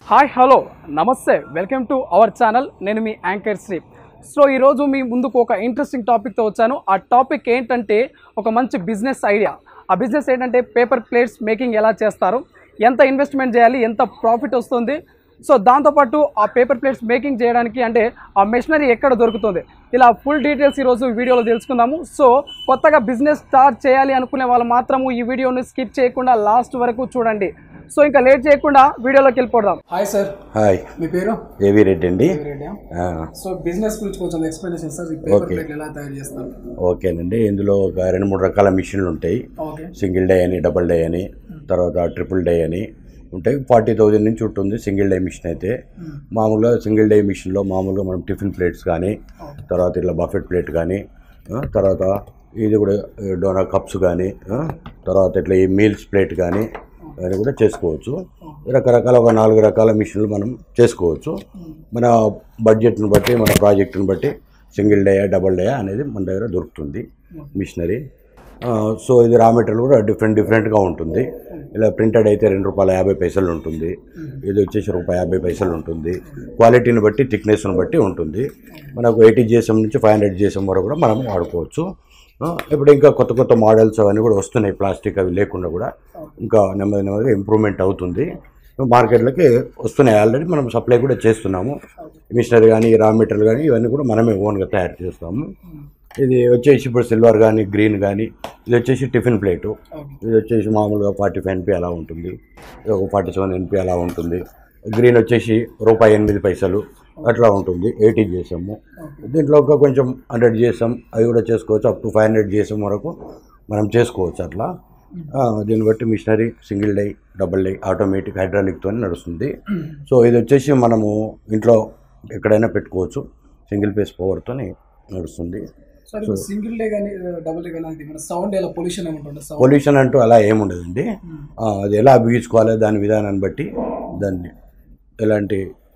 Hi hello నమస్తే welcome to our channel నేను మీ యాంకర్ శ్రీ సో ఈరోజు మీ ముందుకు ఒక ఇంట్రెస్టింగ్ టాపిక్తో వచ్చాను ఆ టాపిక్ ఏంటంటే ఒక మంచి బిజినెస్ ఐడియా ఆ బిజినెస్ ఏంటంటే పేపర్ ప్లేట్స్ మేకింగ్ ఎలా చేస్తారు ఎంత ఇన్వెస్ట్మెంట్ చేయాలి ఎంత ప్రాఫిట్ వస్తుంది సో దాంతోపాటు ఆ పేపర్ ప్లేట్స్ మేకింగ్ చేయడానికి అంటే ఆ మెషినరీ ఎక్కడ దొరుకుతుంది ఇలా ఫుల్ డీటెయిల్స్ ఈరోజు వీడియోలో తెలుసుకుందాము సో కొత్తగా బిజినెస్ స్టార్ట్ చేయాలి అనుకునే వాళ్ళు మాత్రము ఈ వీడియోని స్కిప్ చేయకుండా లాస్ట్ వరకు చూడండి సో ఇంకా లేట్ చేయకుండా వీడియోలోకి వెళ్ళిపోదాం హాయ్ సార్ హాయ్ మీ పేరు ఏవి రెడ్డి అండి ఆ, సో బిజినెస్ గురించి కొంచెం ఎక్స్ప్లెనేషన్ సార్ Okay. ఎలా తయారు చేస్తారు ఓకేనండి ఇందులో ఒక రెండు మూడు రకాల మిషన్లు ఉంటాయి ఓకే సింగిల్ డే అని డబుల్ డే అని తర్వాత ట్రిపుల్ డే అని ఉంటాయి ఫార్టీ థౌజండ్ నుంచి ఉంటుంది సింగిల్ డే మిషన్ అయితే మామూలుగా సింగిల్ డే మిషన్లో మామూలుగా మనం టిఫిన్ ప్లేట్స్ కానీ తర్వాత ఇట్లా బఫెట్ ప్లేట్ కానీ ఆ, తర్వాత ఇది కూడా డోనా కప్స్ కానీ ఆ, తర్వాత ఇట్లా ఈ మీల్స్ ప్లేట్ కానీ అది కూడా చేసుకోవచ్చు రకరకాల ఒక నాలుగు రకాల మిషన్లు మనం చేసుకోవచ్చు మన బడ్జెట్ని బట్టి మన ప్రాజెక్టుని బట్టి సింగిల్ డే డబుల్ డే అనేది మన దగ్గర దొరుకుతుంది మిషనరీ ఆ, సో ఇది రా మెటీరియల్ కూడా డిఫరెంట్ డిఫరెంట్గా ఉంటుంది ఇలా ప్రింటెడ్ అయితే రెండు రూపాయల యాభై పైసలు ఉంటుంది ఇది వచ్చేసి రూపాయి యాభై పైసలు ఉంటుంది క్వాలిటీని బట్టి థిక్నెస్ని బట్టి ఉంటుంది మనకు ఎయిటీ జిఎస్ఎం నుంచి ఫైవ్ హండ్రెడ్ జిఎస్ఎం వరకు కూడా మనం వాడుకోవచ్చు ఆ, ఇప్పుడు ఇంకా కొత్త కొత్త మోడల్స్ అవన్నీ కూడా వస్తున్నాయి ప్లాస్టిక్ అవి లేకుండా కూడా ఇంకా నెమ్మది నెమ్మదిగా ఇంప్రూవ్మెంట్ అవుతుంది మార్కెట్లకి వస్తున్నాయి ఆల్రెడీ మనం సప్లై కూడా చేస్తున్నాము మిషనరీ కానీ రా మెటీరియల్ కానీ ఇవన్నీ కూడా మనమే ఓన్గా తయారు చేస్తాము ఇది వచ్చేసి ఇప్పుడు సిల్వర్ కానీ గ్రీన్ కానీ ఇది వచ్చేసి టిఫిన్ ప్లేటు ఇది వచ్చేసి మామూలుగా ఫార్టీ ఫైవ్ ఎన్పి అలా ఉంటుంది ఇది ఒక ఫార్టీ సెవెన్ ఎన్పి అలా ఉంటుంది గ్రీన్ వచ్చేసి రూపాయి ఎనిమిది పైసలు అట్లా ఉంటుంది ఎయిటీ చేసాము దీంట్లో ఇంకా కొంచెం హండ్రెడ్ చేసాం అవి కూడా చేసుకోవచ్చు అప్ టు ఫైవ్ హండ్రెడ్ చేసాం వరకు మనం చేసుకోవచ్చు అట్లా ఆ, దీన్ని బట్టి machinery single die double die automatic హైడ్రాలిక్తో నడుస్తుంది సో ఇది వచ్చేసి మనము ఇంట్లో ఎక్కడైనా పెట్టుకోవచ్చు సింగిల్ పేస్ పవర్తో నడుస్తుంది సార్ ఇప్పుడు సింగిల్ డే కానీ డబుల్ డే కానీ అది మన సౌండ్ ఎలా పొల్యూషన్ ఏముంటుంది సౌండ్ పొల్యూషన్ అంటూ అలా ఏముండదండి ఆ, అది ఎలా బిగించుకోవాలి దాని విధానాన్ని బట్టి దాన్ని ఎలాంటి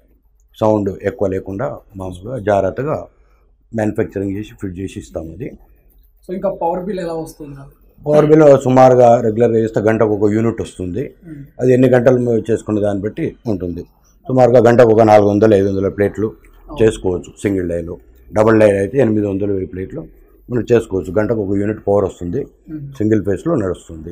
సౌండ్ ఎక్కువ లేకుండా మామూలుగా జాగ్రత్తగా మ్యానుఫ్యాక్చరింగ్ చేసి ఫిట్ చేసి ఇస్తాం అది సో ఇంకా పవర్ బిల్ ఎలా వస్తుంది పవర్ బిల్ సుమారుగా రెగ్యులర్గా చేస్తే గంటకు ఒక యూనిట్ వస్తుంది అది ఎన్ని గంటలు మేము చేసుకునే దాన్ని బట్టి ఉంటుంది సుమారుగా గంటకు ఒక నాలుగు వందలు ఐదు వందల ప్లేట్లు చేసుకోవచ్చు సింగిల్ డైలో డబుల్ డై అయితే ఎనిమిది వందలు వెయ్యి ప్లేట్లు మనం చేసుకోవచ్చు గంటకు ఒక యూనిట్ పవర్ వస్తుంది సింగిల్ ఫేస్లో నడుస్తుంది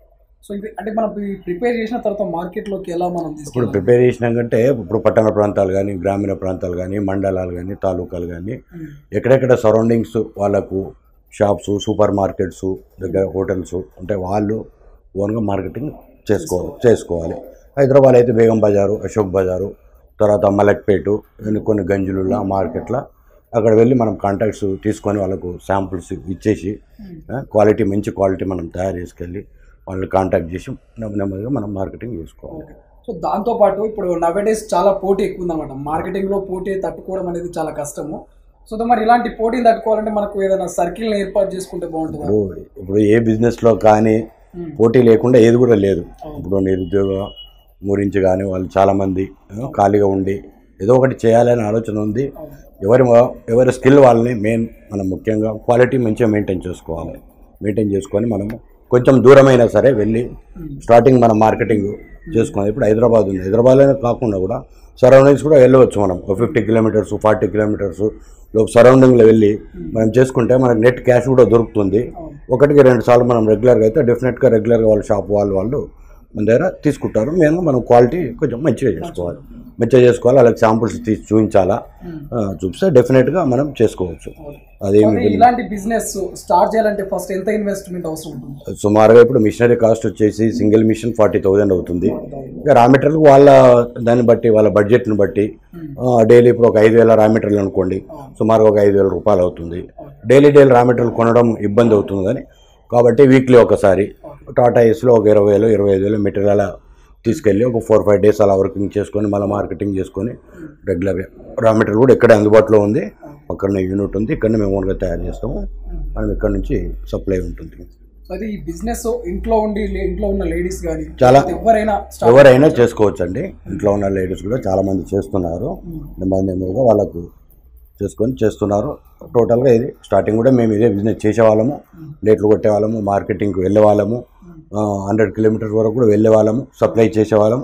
సో ఇది అంటే మనం ప్రిపేర్ చేసిన తర్వాత మార్కెట్లోకి ఎలా మనం ఇప్పుడు తీసుకెళ్ళాలి ప్రిపేర్ చేసినాకంటే ఇప్పుడు పట్టణ ప్రాంతాలు కానీ గ్రామీణ ప్రాంతాలు కానీ మండలాలు కానీ తాలూకాలు కానీ ఎక్కడెక్కడ సరౌండింగ్స్ వాళ్ళకు షాప్స్ సూపర్ మార్కెట్స్ దగ్గర హోటల్స్ అంటే వాళ్ళు ఓన్గా మార్కెటింగ్ చేసుకోవాలి చేసుకోవాలి హైదరాబాద్ అయితే బేగం బజారు అశోక్ బజారు తర్వాత మలక్పేటు ఇన్ని కొన్ని గంజులుల మార్కెట్ల అక్కడ వెళ్ళి మనం కాంటాక్ట్స్ తీసుకొని వాళ్ళకు శాంపుల్స్ ఇచ్చేసి క్వాలిటీ మంచి క్వాలిటీ మనం తయారు చేసుకెళ్ళి వాళ్ళని కాంటాక్ట్ చేసి నెమ్మ- నెమ్మదిగా మనం మార్కెటింగ్ చేసుకోవాలి సో దాంతో పాటు ఇప్పుడు నవేడేస్ చాలా పోటీ ఎక్కువ ఉందన్నమాట మార్కెటింగ్లో పోటీ తట్టుకోవడం అనేది చాలా కష్టము సో దా మరి ఇలాంటి పోటీని తట్టుకోవాలంటే మనకు ఏదైనా సర్కిల్ని ఏర్పాటు చేసుకుంటే బాగుంటుంది ఇప్పుడు ఇప్పుడు ఏ బిజినెస్లో కానీ పోటీ లేకుండా ఏది కూడా లేదు ఇప్పుడు నిరుద్యోగ గురించి కానీ వాళ్ళు చాలామంది ఆ, ఖాళీగా ఉండి ఏదో ఒకటి చేయాలనే ఆలోచన ఉంది ఎవరి మ- ఎవరి స్కిల్ వాళ్ళని మెయిన్ మనం ముఖ్యంగా క్వాలిటీ మంచిగా మెయింటైన్ చేసుకోవాలి మెయింటైన్ చేసుకొని మనము కొంచెం దూరమైనా సరే వెళ్ళి స్టార్టింగ్ మనం మార్కెటింగ్ చేసుకోవాలి ఇప్పుడు హైదరాబాద్ ఉంది హైదరాబాద్లోనే కాకుండా కూడా సరౌండింగ్స్ కూడా వెళ్ళవచ్చు మనం ఒక ఫిఫ్టీ కిలోమీటర్స్ ఫార్టీ కిలోమీటర్స్ లో సరౌండింగ్లో వెళ్ళి మనం చేసుకుంటే మనకు నెట్ క్యాష్ కూడా దొరుకుతుంది ఒకటికి రెండు సార్లు మనం రెగ్యులర్గా అయితే డెఫినెట్గా రెగ్యులర్గా వాళ్ళ షాప్ వాళ్ళు వాళ్ళు మన దగ్గర తీసుకుంటారు మేము మనం క్వాలిటీ కొంచెం మంచిగా చేసుకోవాలి మంచిగా చేసుకోవాలి వాళ్ళకి శాంపుల్స్ తీసి చూపించాలా ఆ, చూపిస్తే డెఫినెట్గా మనం చేసుకోవచ్చు అదేమి అదే ఇలాంటి బిజినెస్ స్టార్ట్ చేయాలంటే ఫస్ట్ ఎంత ఇన్వెస్ట్మెంట్ అవసరం ఉంటుంది సుమారుగా ఇప్పుడు మిషనరీ కాస్ట్ వచ్చేసి సింగిల్ మిషన్ ఫార్టీ థౌజండ్ అవుతుంది ఇక రా మెటీరియల్ వాళ్ళ దాన్ని బట్టి వాళ్ళ బడ్జెట్ని బట్టి డైలీ ఇప్పుడు ఒక ఐదు వేల రా మెటీరియల్ అనుకోండి సుమారుగా ఒక ఐదు వేల రూపాయలు అవుతుంది డైలీ డైలీ రా మెటీరియల్ కొనడం ఇబ్బంది అవుతుంది కానీ కాబట్టి వీక్లీ ఒకసారి టాటా ఏస్లో ఒక ఇరవై వేలు ఇరవై ఐదు వేలు మెటీరియల్ అలా తీసుకెళ్ళి ఒక ఫోర్ ఫైవ్ డేస్ అలా వర్కింగ్ చేసుకొని మళ్ళీ మార్కెటింగ్ చేసుకొని రెగ్యులర్గా రా మెటీరియల్ కూడా ఇక్కడే అందుబాటులో ఉంది పక్కన యూనిట్ ఉంది ఇక్కడనే మేము ఓన్గా తయారు చేస్తాము మనం ఇక్కడ నుంచి సప్లై ఉంటుంది సో అది ఈ బిజినెస్ ఇంట్లో ఉండి లే- ఇంట్లో ఉన్న లేడీస్ కానీ చాలా- ఎవరైనా start ఎవరైనా చేసుకోవచ్చు అండి ఇంట్లో ఉన్న లేడీస్ కూడా చాలా మంది చేస్తున్నారు నెమ్మది నెమ్మదిగా వాళ్ళకు చేసుకొని చేస్తున్నారు టోటల్గా ఇది స్టార్టింగ్ కూడా మేము ఇదే బిజినెస్ చేసేవాళ్ళము లేట్లు కొట్టేవాళ్ళము మార్కెటింగ్కి వెళ్ళేవాళ్ళము హండ్రెడ్ కిలోమీటర్స్ వరకు కూడా వెళ్ళేవాళ్ళము సప్లై చేసేవాళ్ళము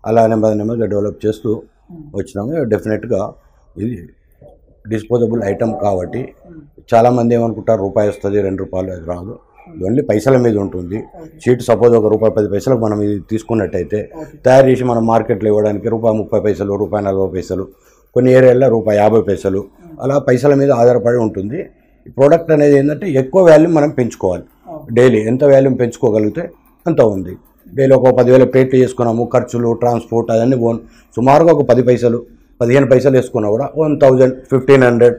అలా నెమ్మది నెమ్మదిగా డెవలప్ చేస్తూ వచ్చినాము డెఫినెట్గా ఇది డిస్పోజబుల్ ఐటమ్ కాబట్టి చాలామంది ఏమనుకుంటారు రూపాయి వస్తుంది రెండు రూపాయలు అది రాదు ఇది ఓన్లీ పైసల మీద ఉంటుంది షీట్ సపోజ్ ఒక రూపాయి పది పైసలకు మనం ఇది తీసుకున్నట్టయితే తయారు చేసి మనం మార్కెట్లో ఇవ్వడానికి రూపాయి ముప్పై పైసలు రూపాయి నలభై పైసలు కొన్ని ఏరియాల్లో రూపాయి యాభై పైసలు అలా పైసల మీద ఆధారపడి ఉంటుంది ఈ ప్రోడక్ట్ అనేది ఏంటంటే ఎక్కువ వాల్యూమ్ మనం పెంచుకోవాలి డైలీ ఎంత వాల్యూమ్ పెంచుకోగలిగితే అంత ఉంది డైలీ ఒక పదివేల ప్లేట్లు చేసుకున్నాము ఖర్చులు ట్రాన్స్పోర్ట్ అవన్నీ పోను సుమారుగా ఒక పది పైసలు పదిహేను పైసలు వేసుకున్నా కూడా వన్ థౌజండ్ ఫిఫ్టీన్ హండ్రెడ్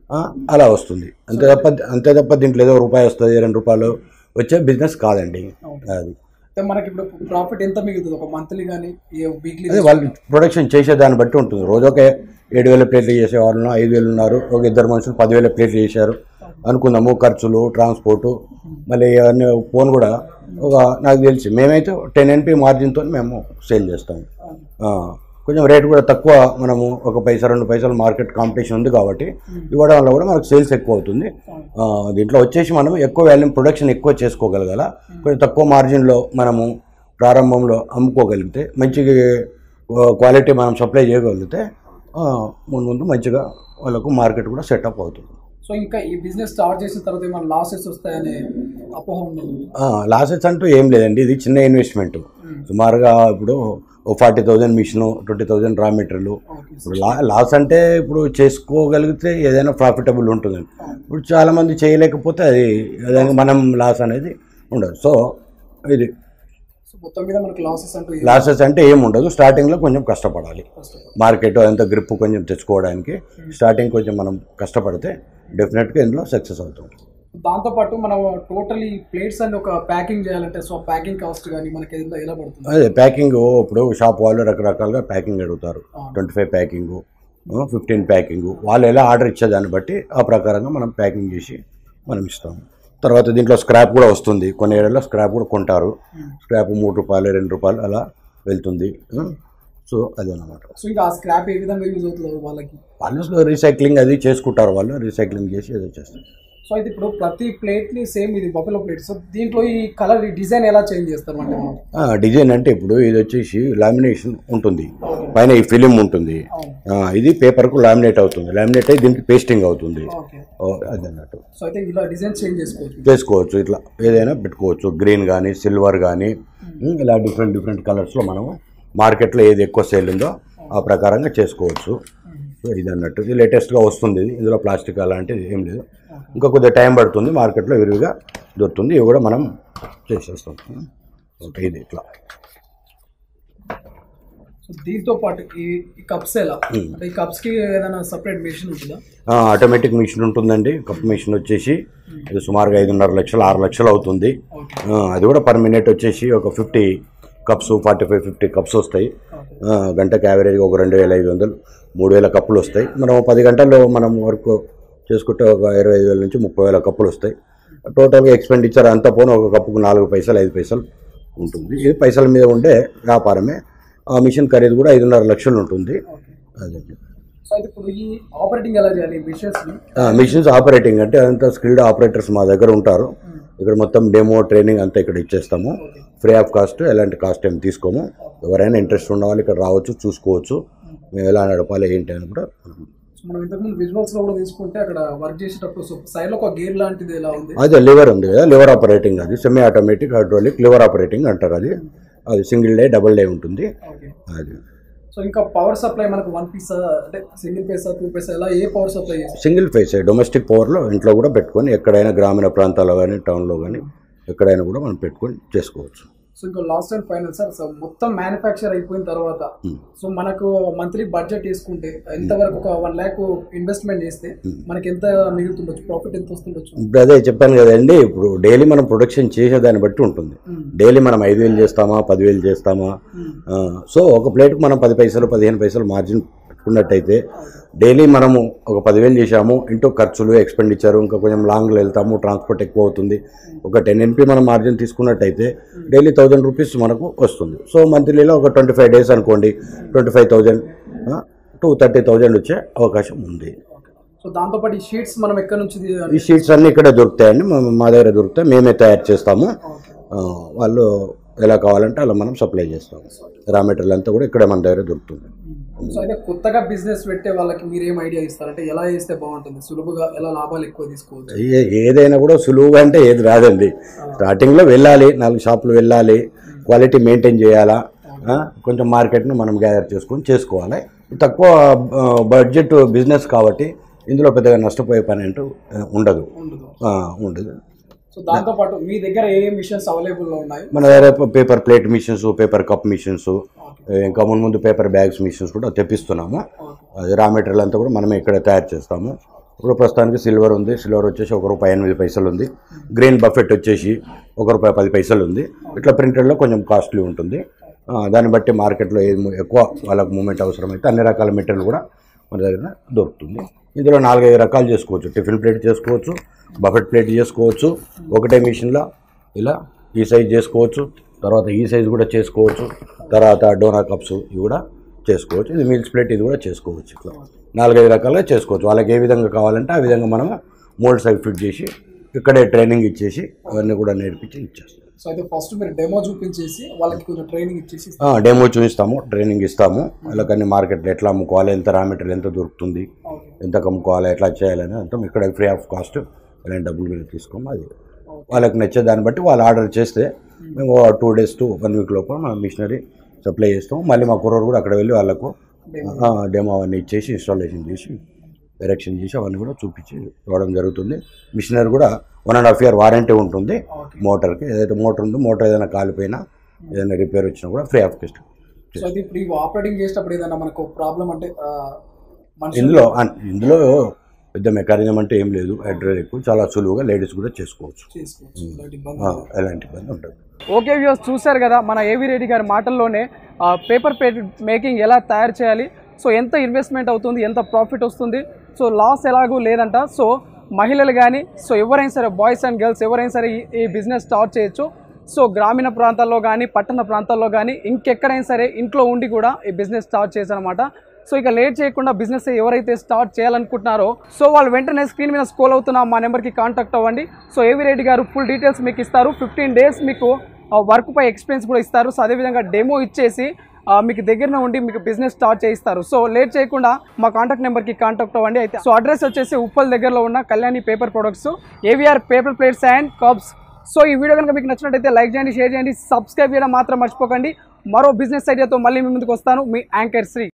అలా వస్తుంది అంతే తప్ప అంతే తప్ప దీంట్లో ఏదో రూపాయి వస్తుంది రెండు రూపాయలు వచ్చే బిజినెస్ కాదండి అది అయితే మనకి ఇప్పుడు ప్రాఫిట్ ఎంత మిగులుతుంది ఒక మంత్లీ కానీ వీక్లీ అదే వాళ్ళు ప్రొడక్షన్ చేసే దాన్ని బట్టి ఉంటుంది రోజు ఒక ఏడు వేల ప్లేట్లు చేసే వాళ్ళు ఐదు వేలు ఉన్నారు ఒక ఇద్దరు మనుషులు పదివేల ప్లేట్లు చేశారు అనుకుందాము ఖర్చులు ట్రాన్స్పోర్టు మళ్ళీ అవన్నీ ఫోన్ కూడా ఒక నాకు తెలిసి మేమైతే టెన్ ఎన్పి మార్జిన్తో మేము సేల్ చేస్తాము ఆ, కొంచెం రేట్ కూడా తక్కువ మనము ఒక పైసా రెండు పైసలు మార్కెట్ కాంపిటీషన్ ఉంది కాబట్టి ఇవ్వడం వల్ల కూడా మనకు సేల్స్ ఎక్కువ అవుతుంది ఆ, దీంట్లో వచ్చేసి మనం ఎక్కువ వాల్యూమ్ ప్రొడక్షన్ ఎక్కువ చేసుకోగలగాల కొంచెం తక్కువ మార్జిన్లో మనము ప్రారంభంలో అమ్ముకోగలిగితే మంచి క్వాలిటీ మనం సప్లై చేయగలిగితే ఆ, ముందు ముందు మంచిగా వాళ్ళకు మార్కెట్ కూడా సెటప్ అవుతుంది సో ఇంకా ఈ బిజినెస్ స్టార్ట్ చేసిన తర్వాత ఏమైనా లాసెస్ వస్తాయనే అపోహ ఉన్నది లాసెస్ అంటూ ఏం లేదండి ఇది చిన్న ఇన్వెస్ట్మెంట్ సుమారుగా ఇప్పుడు ఓ forty thousand machine twenty thousand raw material okay ఇప్పుడు లా లాస్ అంటే ఇప్పుడు చేసుకోగలిగితే ఏదైనా ప్రాఫిటబుల్ ఉంటుందండి ఇప్పుడు చాలామంది చేయలేకపోతే అది ఏదైనా మనం లాస్ అనేది ఉండదు సో ఇది సో మొత్తం మీద మనకి లాసెస్ అంటూ ఏం లాసెస్ అంటే ఏం ఉండదు స్టార్టింగ్లో కొంచెం కష్టపడాలి కష్టం. మార్కెట్ అంత గ్రిప్ కొంచెం తెచ్చుకోవడానికి స్టార్టింగ్ కొంచెం మనం కష్టపడితే డెఫినెట్గా ఇందులో సక్సెస్ అవుతుంది దాంతోపాటు మనం టోటల్ ఈ ప్లేట్స్ అన్ని ఒక ప్యాకింగ్ చేయాలంటే సో ప్యాకింగ్ కాస్ట్ కానీ మనకి ఎంత ఎలా పడుతుంది అదే ప్యాకింగ్ ఇప్పుడు షాప్ వాళ్ళు రకరకాలుగా ప్యాకింగ్ అడుగుతారు twenty five packing fifteen packing వాళ్ళు ఎలా ఆర్డర్ ఇచ్చేదాన్ని బట్టి ఆ ప్రకారంగా మనం ప్యాకింగ్ చేసి మనం ఇస్తాము తర్వాత దీంట్లో స్క్రాప్ కూడా వస్తుంది కొన్ని ఏరియాలో స్క్రాప్ కూడా కొంటారు స్క్రాప్ మూడు రూపాయలు రెండు రూపాయలు అలా వెళ్తుంది సో అదనమాట సో ఇంకా ఆ స్క్రాప్ ఏ విధంగా యూజ్ అవుతుంది వాళ్ళకి వాళ్ళు రీసైక్లింగ్ అది చేసుకుంటారు వాళ్ళు రీసైక్లింగ్ చేసి ఏదో చేస్తారు సో అయితే ఇప్పుడు ప్రతి ప్లేట్ ని సేమ్ ఇది బఫెలో ప్లేట్ సో దీంట్లో ఈ కలర్ ఈ డిజైన్ ఎలా చేంజ్ చేస్తారు అంటే మనం ఆ, డిజైన్ అంటే ఇప్పుడు ఇది వచ్చేసి లామినేషన్ ఉంటుంది పైన ఈ ఫిలిం ఉంటుంది అవును ఆ, ఇది పేపర్కు లామినేట్ అవుతుంది లామినేట్ అయ్యి దీనికి పేస్టింగ్ అవుతుంది ఓకే ఓ, అది అన్నట్టు సో అయితే ఇలా డిజైన్ చేంజ్ చేసుకోవచ్చు చేసుకోవచ్చు ఇట్లా ఏదైనా పెట్టుకోవచ్చు గ్రీన్ కానీ సిల్వర్ కానీ ఇలా డిఫరెంట్ డిఫరెంట్ కలర్స్లో మనము మార్కెట్లో ఏది ఎక్కువ సేల్ ఉందో ఆ ప్రకారంగా చేసుకోవచ్చు సో ఇది అన్నట్టు ఇది లేటెస్ట్గా వస్తుంది ఇది. ఇందులో ప్లాస్టిక్ అలాంటిది ఏం లేదు ఇంకా కొద్దిగా టైం పడుతుంది మార్కెట్లో విరివిగా దొరుకుతుంది ఇవి కూడా మనం చేసేస్తాం ఓకే ఇది ఇట్లా సో దీంతో పాటు ఈ ఈ కప్స్ ఎలా అంటే ఈ కప్స్ కి ఏదైనా సపరేట్ మెషిన్ ఉంటుందా ఆ, ఆటోమేటిక్ మిషన్ ఉంటుందండి కప్ మిషన్ వచ్చేసి ఇది సుమారుగా ఐదున్నర లక్షలు ఆరు లక్షలు అవుతుంది ఓకే ఆ, అది కూడా పర్ మినిట్ వచ్చేసి ఒక fifty cups forty five fifty cups వస్తాయి ఆ, గంటకి యావరేజ్గా ఒక రెండు వేల ఐదు వందలు మూడు వేల కప్పులు వస్తాయి మనం పది గంటల్లో మనం వర్క్ చేసుకుంటే ఒక ఇరవై ఐదు వేల నుంచి ముప్పై వేల కప్పులు వస్తాయి టోటల్గా ఎక్స్పెండిచర్ అంతా పోను ఒక కప్పుకు నాలుగు పైసలు ఐదు పైసలు ఉంటుంది ఇది పైసల మీద ఉండే వ్యాపారమే ఆ మిషన్ ఖరీదు కూడా ఐదున్నర లక్షలు ఉంటుంది ఓకే అదే సో అయితే ఇప్పుడు ఈ ఆపరేటింగ్ ఎలా చేయాలి ఈ మిషన్స్ ని మిషన్స్ ఆపరేటింగ్ అంటే అంతా స్కిల్డ్ ఆపరేటర్స్ మా దగ్గర ఉంటారు ఇక్కడ మొత్తం డెమో ట్రైనింగ్ అంతా ఇక్కడ ఇచ్చేస్తాము ఫ్రీ ఆఫ్ కాస్ట్ ఎలాంటి కాస్ట్ ఏం తీసుకోము ఎవరైనా ఇంట్రెస్ట్ ఉన్న వాళ్ళు ఇక్కడ రావచ్చు చూసుకోవచ్చు మేము ఎలా నడపాలి ఏంటి అని కూడా సో మనం ఇంతకుముందు విజువల్స్ లో కూడా తీసుకుంటే అక్కడ వర్క్ చేసేటప్పుడు సో సైడ్ లో ఒక గేర్ లాంటిది ఎలా ఉంది అదే లివర్ ఉంది కదా లివర్ ఆపరేటింగ్ అది semi automatic hydraulic lever operating అంటారు అది అది సింగిల్ డే డబుల్ డే ఉంటుంది ఓకే అది సో ఇంకా పవర్ సప్లై మనకు వన్ పీస్ అంటే సింగిల్ పైసా టూ పైసా ఎలా ఏ పవర్ సప్లై చేస్తారు సింగిల్ ఫేస్ డొమెస్టిక్ పవర్లో ఇంట్లో కూడా పెట్టుకొని ఎక్కడైనా గ్రామీణ ప్రాంతాల్లో కానీ టౌన్లో కానీ ఎక్కడైనా కూడా మనం పెట్టుకొని చేసుకోవచ్చు సో ఇంకా last and final sir so మొత్తం మ్యానుఫ్యాక్చర్ అయిపోయిన తర్వాత సో మనకు మంత్లీ బడ్జెట్ వేసుకుంటే ఎంతవరకు ఒక వన్ ల్యాక్ ఇన్వెస్ట్మెంట్ చేస్తే మనకి ఎంత మిగులుతుండొచ్చు ప్రాఫిట్ ఎంత వస్తుండొచ్చు ఇప్పుడు అదే చెప్పాను కదండి ఇప్పుడు డైలీ మనం ప్రొడక్షన్ చేసేదాన్ని బట్టి ఉంటుంది మ్మ్. డైలీ మనం ఐదు వేలు చేస్తామా పదివేలు చేస్తామా మ్మ్. ఆ, సో ఒక ప్లేట్కి మనం పది పైసలు పదిహేను పైసలు మార్జిన్ పెట్టుకున్నట్టయితే డైలీ మనము ఒక పదివేలు చేసాము ఇంటూ ఖర్చులు ఎక్స్పెండిచర్ ఇంకా కొంచెం లాంగ్లో వెళ్తాము ట్రాన్స్పోర్ట్ ఎక్కువ అవుతుంది ఒక టెన్ ఎన్పి మనం మార్జిన్ తీసుకున్నట్టయితే డైలీ థౌజండ్ రూపీస్ మనకు వస్తుంది సో మంత్లీలో ఒక ట్వంటీ ఫైవ్ డేస్ అనుకోండి twenty five thousand to thirty thousand వచ్చే అవకాశం ఉంది సో దాంతోపాటు ఈ షీట్స్ మనం ఎక్కడి నుంచి తీ- ఈ షీట్స్ అన్నీ ఇక్కడే దొరుకుతాయండి మా- మా దగ్గర దొరుకుతాయి మేమే తయారు చేస్తాము ఓకే. ఆ, వాళ్ళు ఎలా కావాలంటే అలా మనం సప్లై చేస్తాం రా మెటీరియల్ అంతా కూడా ఇక్కడే మన దగ్గర దొరుకుతుంది సో అయితే కొత్తగా బిజినెస్ పెట్టే వాళ్ళకి మీరు ఏం ఐడియా ఇస్తారు అంటే ఎలా చేస్తే బాగుంటుంది సులువుగా ఎలా లాభాలు ఎక్కువ తీసుకోవచ్చు ఏ- ఏదైనా కూడా సులువుగా అంటే ఏది రాదండి స్టార్టింగ్లో వెళ్ళాలి నాలుగు షాపులు వెళ్ళాలి క్వాలిటీ మెయింటైన్ చేయాలా ఆ, కొంచెం మార్కెట్ను మనం గ్యాదర్ చేసుకొని చేసుకోవాలి తక్కువ ఆ, బడ్జెట్ బిజినెస్ కాబట్టి ఇందులో పెద్దగా నష్టపోయే పని అంటూ ఆ, ఉండదు ఉండదు ఆ, ఉండదు సో దాంతో పాటు మీ దగ్గర ఏ మిషన్స్ అవైలబుల్ లో ఉన్నాయి మన దగ్గర paper plate machines paper cup machines ఇంకా ముందు ముందు పేపర్ బ్యాగ్స్ మిషన్స్ కూడా తెప్పిస్తున్నాము అది రా మెటీరియల్ అంతా కూడా మనమే ఇక్కడ తయారు చేస్తాము ఇప్పుడు ప్రస్తుతానికి సిల్వర్ ఉంది సిల్వర్ వచ్చేసి ఒక రూపాయి ఎనిమిది పైసలు ఉంది గ్రీన్ బఫెట్ వచ్చేసి ఒక రూపాయి పది పైసలు ఉంది ఇట్లా ప్రింటెడ్లో కొంచెం కాస్ట్లీ ఉంటుంది ఆ, దాన్ని బట్టి మార్కెట్లో ఏది ము- ఎక్కువ వాళ్ళకు మూమెంట్ అవసరమైతే అన్ని రకాల మెటీరియల్ కూడా మన దగ్గర దొరుకుతుంది ఇందులో నాలుగైదు రకాలు చేసుకోవచ్చు టిఫిన్ ప్లేట్ చేసుకోవచ్చు బఫెట్ ప్లేట్ చేసుకోవచ్చు ఒకటే మిషన్లో ఇలా ఈ సైజ్ చేసుకోవచ్చు తర్వాత ఈ సైజ్ కూడా చేసుకోవచ్చు తర్వాత డోనా కప్స్ ఇవి కూడా చేసుకోవచ్చు ఇది మీల్స్ ప్లేట్ ఇది కూడా చేసుకోవచ్చు ఇట్లా నాలుగైదు రకాలుగా చేసుకోవచ్చు వాళ్ళకి ఏ విధంగా కావాలంటే ఆ విధంగా మనం మోల్డ్ సైజ్ ఫిట్ చేసి ఇక్కడే ట్రైనింగ్ ఇచ్చేసి అవన్నీ కూడా నేర్పించి ఇచ్చేస్తాం సో అయితే ఫస్ట్ మీరు డెమో చూపించేసి వాళ్ళకి కొంచెం ట్రైనింగ్ ఇచ్చేసి ఆ, డెమో చూపిస్తాము ట్రైనింగ్ ఇస్తాము వాళ్ళకన్నీ మార్కెట్లో ఎట్లా అమ్ముకోవాలి ఎంత రా మెటీరియల్ ఎంత దొరుకుతుంది ఓకే ఎంత అమ్ముకోవాలి ఎట్లా చేయాలని అంతా ఇక్కడ ఫ్రీ ఆఫ్ కాస్ట్ అలాంటి డబ్బులు కూడా తీసుకోము అది వాళ్ళకి నచ్చే దాన్ని బట్టి వాళ్ళు ఆర్డర్ చేస్తే మేము two days to one week లోపల మనం మిషనరీ సప్లై చేస్తాం మళ్ళీ మా కుర్రోడు కూడా అక్కడ వెళ్ళి వాళ్ళకు డెమో అవన్నీ ఇచ్చేసి ఇన్స్టాలేషన్ చేసి డైరెక్షన్ చేసి అవన్నీ కూడా చూపించి రావడం జరుగుతుంది మిషనరీ కూడా one and half year warranty ఉంటుంది ఓకే మోటార్కి ఏదైతే మోటార్ ఉందో మోటార్ ఏదైనా కాలిపోయినా ఏదైనా రిపేర్ వచ్చినా కూడా ఫ్రీ ఆఫ్ కాస్ట్ సో అయితే ఇప్పుడు ఇవి ఆపరేటింగ్ చేసేటప్పుడు ఏదైనా మనకు ప్రాబ్లం అంటే ఆ, మనుషులు ఇందులో అన్- ఇందులో పెద్ద మెకానిజం అంటే ఏం లేదు హైడ్రాలిక్ చాలా సులువుగా లేడీస్ కూడా చేసుకోవచ్చు చేసుకోవచ్చు ఇలాంటి ఇబ్బంది ఆ, ఎలాంటి ఇబ్బంది ఉండదు ఓకే వ్యూస్ చూశారు కదా మన ఏవి రెడ్డి గారి మాటల్లోనే పేపర్ ప్లేట్ మేకింగ్ ఎలా తయారు చేయాలి సో ఎంత ఇన్వెస్ట్మెంట్ అవుతుంది ఎంత ప్రాఫిట్ వస్తుంది సో లాస్ ఎలాగూ లేదంట సో మహిళలు కానీ సో ఎవరైనా సరే బాయ్స్ అండ్ గర్ల్స్ ఎవరైనా సరే ఈ- ఈ బిజినెస్ స్టార్ట్ చేయొచ్చు సో గ్రామీణ ప్రాంతాల్లో కానీ పట్టణ ప్రాంతాల్లో కానీ ఇంకెక్కడైనా సరే ఇంట్లో ఉండి కూడా ఈ బిజినెస్ స్టార్ట్ చేశారనమాట సో ఇక లేట్ చేయకుండా బిజినెస్ ఎవరైతే స్టార్ట్ చేయాలనుకుంటున్నారో సో వాళ్ళు వెంటనే స్క్రీన్ మీద స్కోల్ అవుతున్న మా నెంబర్కి కాంటాక్ట్ అవ్వండి సో ఏవి రెడ్డి గారు ఫుల్ డీటెయిల్స్ మీకు ఇస్తారు ఫిఫ్టీన్ డేస్ మీకు వర్క్ పై ఎక్స్పీరియన్స్ కూడా ఇస్తారు సో అదేవిధంగా డెమో ఇచ్చేసి ఆ, మీకు దగ్గరనే ఉండి మీకు బిజినెస్ స్టార్ట్ చేయిస్తారు సో లేట్ చేయకుండా మా కాంటాక్ట్ నెంబర్కి కాంటాక్ట్ అవ్వండి అయితే సో అడ్రస్ వచ్చేసి ఉప్పల్ దగ్గరలో ఉన్న Kalyani paper products AVR paper plates and cups so ఈ వీడియో కనుక మీకు నచ్చినట్టయితే లైక్ చేయండి షేర్ చేయండి సబ్స్క్రైబ్ చేయడం మాత్రం మర్చిపోకండి మరో బిజినెస్ ఐడియాతో మళ్ళీ మీ ముందుకు వస్తాను మీ యాంకర్ శ్రీ